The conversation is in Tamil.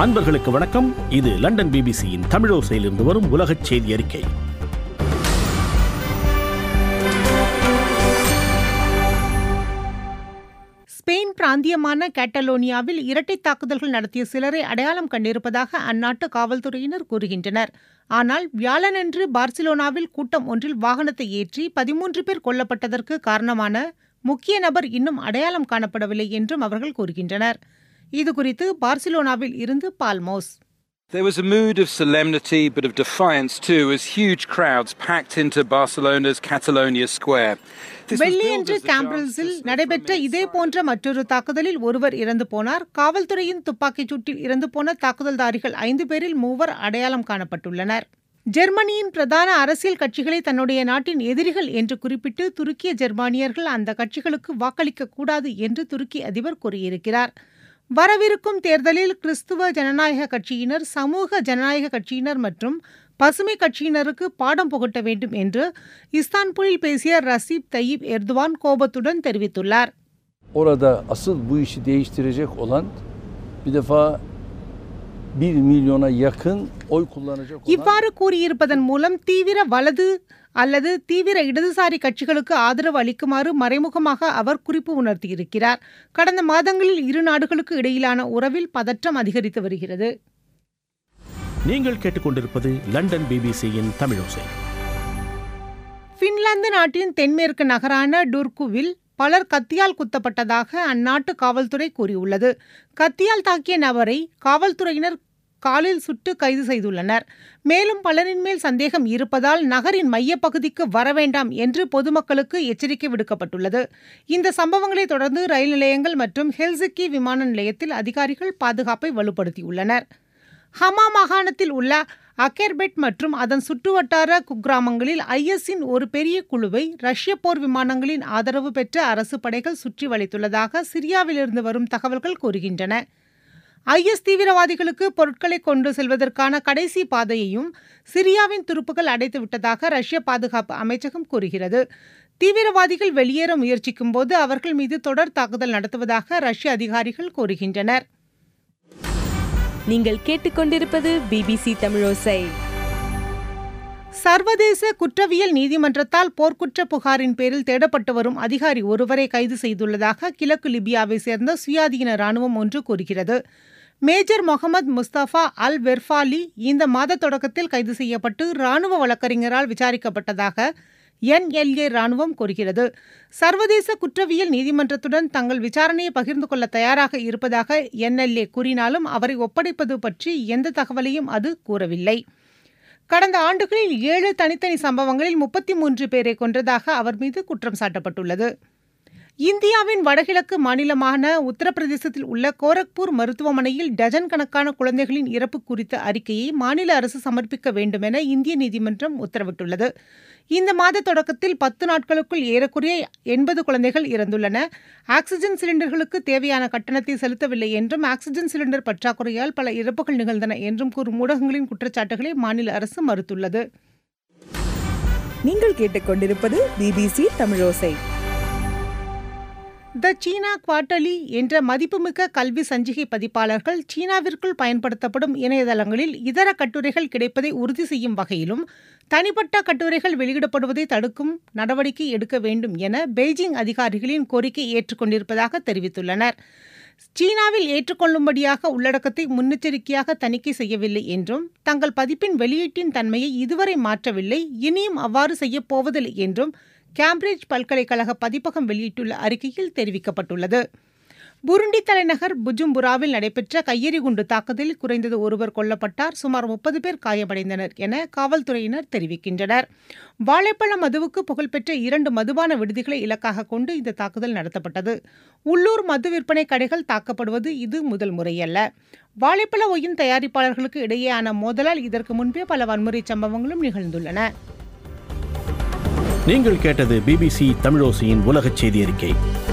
அன்பர்களுக்கு வணக்கம் இது லண்டன் பிபிசியின் தமிழோசையிலிருந்து வரும் உலகச் செய்தி அறிக்கை ஸ்பெயின் பிராந்தியமான கேட்டலோனியாவில் இரட்டை தாக்குதல்கள் நடத்திய சிலரை அடையாளம் கண்டிருப்பதாக அந்நாட்டு காவல்துறையினர் கூறுகின்றனர் ஆனால் வியாழனன்று பார்சிலோனாவில் கூட்டம் ஒன்றில் வாகனத்தை ஏற்றி பதிமூன்று பேர் கொல்லப்பட்டதற்கு காரணமான முக்கிய நபர் இன்னும் அடையாளம் காணப்படவில்லை என்றும் அவர்கள் கூறுகின்றனர் இதுகுறித்து பார்சிலோனாவில் இருந்து பால்மோஸ் There was a mood of solemnity but of defiance too as huge crowds packed into Barcelona's Catalonia Square. This was billed வெள்ளியன்று as the chance கேம்பிரல்ஸில் to நடைபெற்ற celebrate இதே போன்ற மற்றொரு தாக்குதலில் ஒருவர் இறந்து போனார் காவல்துறையின் துப்பாக்கிச் சூட்டில் இறந்து போன தாக்குதல்தாரிகள் ஐந்து பேரில் மூவர் அடையாளம் காணப்பட்டுள்ளனர் ஜெர்மனியின் பிரதான அரசியல் கட்சிகளை தன்னுடைய நாட்டின் எதிரிகள் என்று குறிப்பிட்டு துருக்கிய ஜெர்மானியர்கள் அந்த கட்சிகளுக்கு வாக்களிக்க கூடாது என்று துருக்கி அதிபர் கூறியிருக்கிறார் வரவிருக்கும் தேர்தலில் கிறிஸ்துவ ஜனநாயக கட்சியினர் சமூக ஜனநாயக கட்சியினர் மற்றும் பசுமை கட்சியினருக்கு பாடம் புகட்ட வேண்டும் என்று இஸ்தான்புலில் பேசிய ரசீப் தய்யிப் எர்துவான் கோபத்துடன் தெரிவித்துள்ளார் Orada asıl bu işi değiştirecek olan bir defa 1 milyona yakın oy kullanacak olan இவ்வாறு கூறியிருப்பதன் மூலம் தீவிர வலது அல்லது தீவிர இடதுசாரி கட்சிகளுக்கு ஆதரவு அளிக்குமாறு மறைமுகமாக அவர் குறிப்பு உணர்த்தியிருக்கிறார் கடந்த மாதங்களில் இரு நாடுகளுக்கு இடையிலான உறவில் பதற்றம் அதிகரித்து வருகிறது நீங்கள் கேட்டுக்கொண்டிருப்பது லண்டன் பிபிசியின் தமிழோசை பின்லாந்து நாட்டின் தென்மேற்கு நகரான டுர்குவில் பலர் கத்தியால் குத்தப்பட்டதாக அந்நாட்டு காவல்துறை கூறியுள்ளது கத்தியால் தாக்கிய நபரை காவல்துறையினர் காலில் சுட்டு கைது செய்துள்ளனர் மேலும் பலரின் மேல் சந்தேகம் இருப்பதால் நகரின் மையப்பகுதிக்கு வர வேண்டாம் என்று பொதுமக்களுக்கு எச்சரிக்கை விடுக்கப்பட்டுள்ளது இந்த சம்பவங்களை தொடர்ந்து ரயில் நிலையங்கள் மற்றும் ஹெல்சிக்கி விமான நிலையத்தில் அதிகாரிகள் பாதுகாப்பை வலுப்படுத்தியுள்ளனர் ஹமா மாகாணத்தில் உள்ள அகெர்பெட் மற்றும் அதன் சுற்றுவட்டார குக்கிராமங்களில் ஐஎஸ்ஸின் ஒரு பெரிய குழுவை ரஷ்ய போர் விமானங்களின் ஆதரவு பெற்ற அரசு படைகள் சுற்றி வளைத்துள்ளதாக சிரியாவிலிருந்து வரும் தகவல்கள் கூறுகின்றன ஐஎஸ் தீவிரவாதிகளுக்கு பொருட்களை கொண்டு செல்வதற்கான கடைசி பாதையையும் சிரியாவின் துருப்புகள் அடைத்து விட்டதாக ரஷ்ய பாதுகாப்பு அமைச்சகம் கூறுகிறது தீவிரவாதிகள் வெளியேற முயற்சிக்கும் போது அவர்கள் மீது தொடர் தாக்குதல் நடத்துவதாக ரஷ்ய அதிகாரிகள் கூறுகின்றனர் நீங்கள் கேட்டுக்கொண்டிருப்பது பிபிசி தமிழோசை சர்வதேச குற்றவியல் நீதிமன்றத்தால் போர்க்குற்ற புகாரின் பேரில் தேடப்பட்டு வரும் அதிகாரி ஒருவரை கைது செய்துள்ளதாக கிழக்கு லிபியாவை சேர்ந்த சுயாதீன ராணுவம் ஒன்று கூறுகிறது major Mohammed Mustafa al Werfalli இந்த மாத தொடக்கத்தில் கைது செய்யப்பட்டு ராணுவ வழக்கறிஞரால் விசாரிக்கப்பட்டதாக என்எல்ஏ ராணுவம் கூறுகிறது சர்வதேச குற்றவியல் நீதிமன்றத்துடன் தங்கள் விசாரணையை பகிர்ந்து கொள்ள தயாராக இருப்பதாக என்எல்ஏ கூறினாலும் அவரை ஒப்படைப்பது பற்றி எந்த தகவலையும் அது கூறவில்லை கடந்த ஆண்டுகளில் ஏழு தனித்தனி சம்பவங்களில் முப்பத்தி மூன்று பேரை கொன்றதாக அவர் மீது குற்றம் சாட்டப்பட்டுள்ளது இந்தியாவின் வடகிழக்கு மாநிலமான உத்தரப்பிரதேசத்தில் உள்ள கோரக்பூர் மருத்துவமனையில் டஜன் கணக்கான குழந்தைகளின் இறப்பு குறித்த அறிக்கையை மாநில அரசு சமர்ப்பிக்க வேண்டும் என இந்திய நீதிமன்றம் உத்தரவிட்டுள்ளது இந்த மாத தொடக்கத்தில் பத்து நாட்களுக்குள் ஏறக்குறைய எண்பது குழந்தைகள் இறந்துள்ளன ஆக்சிஜன் சிலிண்டர்களுக்கு தேவையான கட்டணத்தை செலுத்தவில்லை என்றும் ஆக்சிஜன் சிலிண்டர் பற்றாக்குறையால் பல இறப்புகள் நிகழ்ந்தன என்றும் கூறும் ஊடகங்களின் குற்றச்சாட்டுகளை மாநில அரசு மறுத்துள்ளது நீங்கள் கேட்டுக்கொண்டிருப்பது பிபிசி தமிழோசை த சீனா குவார்டர்லி என்ற மதிப்புமிக்க கல்வி சஞ்சிகை பதிப்பாளர்கள் சீனாவிற்குள் பயன்படுத்தப்படும் இணையதளங்களில் இதர கட்டுரைகள் கிடைப்பதை உறுதி செய்யும் வகையிலும் தனிப்பட்ட கட்டுரைகள் வெளியிடப்படுவதை தடுக்கும் நடவடிக்கை எடுக்க வேண்டும் என பெய்ஜிங் அதிகாரிகளின் கோரிக்கை ஏற்றுக்கொண்டிருப்பதாக தெரிவித்துள்ளனர் சீனாவில் ஏற்றுக்கொள்ளும்படியாக உள்ளடக்கத்தை முன்னெச்சரிக்கையாக தணிக்கை செய்யவில்லை என்றும் தங்கள் பதிப்பின் வெளியீட்டின் தன்மையை இதுவரை மாற்றவில்லை இனியும் அவ்வாறு செய்யப் போவதில்லை என்றும் கேம்பிரிட்ஜ் பல்கலைக்கழக பதிப்பகம் வெளியிட்டுள்ள அறிக்கையில் தெரிவிக்கப்பட்டுள்ளது புருண்டி தலைநகர் புஜும்புராவில் நடைபெற்ற கையெறி குண்டு தாக்குதலில் குறைந்தது ஒருவர் கொல்லப்பட்டார் சுமார் முப்பது பேர் காயமடைந்தனர் என காவல்துறையினர் தெரிவிக்கின்றனர் வாழைப்பழ மதுவுக்கு புகழ்பெற்ற இரண்டு மதுபான விடுதிகளை இலக்காக கொண்டு இந்த தாக்குதல் நடத்தப்பட்டது உள்ளூர் மது விற்பனை கடைகள் தாக்கப்படுவது இது முதல் முறையல்ல வாழைப்பழ ஒயின் தயாரிப்பாளர்களுக்கு இடையேயான மோதலால் இதற்கு முன்பே பல வன்முறை சம்பவங்களும் நிகழ்ந்துள்ளன நீங்கள் கேட்டது பிபிசி தமிழோசையின் உலகச் செய்தி அறிக்கை